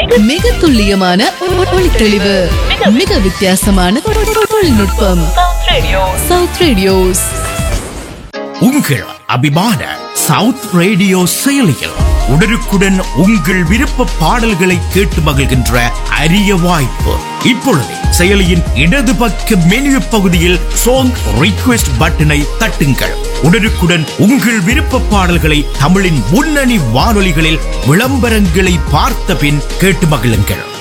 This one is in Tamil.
மிக துல்லியமான ஒ- ஒளித்தெளிவு மிக வித்தியாசமான தொழில்நுட்பம் சவுத் ரேடியோஸ் உங்கள் அபிமான சவுத் ரேடியோ செயலியில் உடனுக்குடன் உங்கள் விருப்ப பாடல்களை கேட்டு மகிழ்கின்ற அரிய வாய்ப்பு இப்பொழுது செயலியின் இடது பக்க மெனு பகுதியில் சாங் ரிக்வெஸ்ட் பட்டனை தட்டுங்கள் உடனுக்குடன் உங்கள் விருப்ப பாடல்களை தமிழின் முன்னணி வானொலிகளில் விளம்பரங்களை பார்த்த பின் கேட்டு மகிழுங்கள்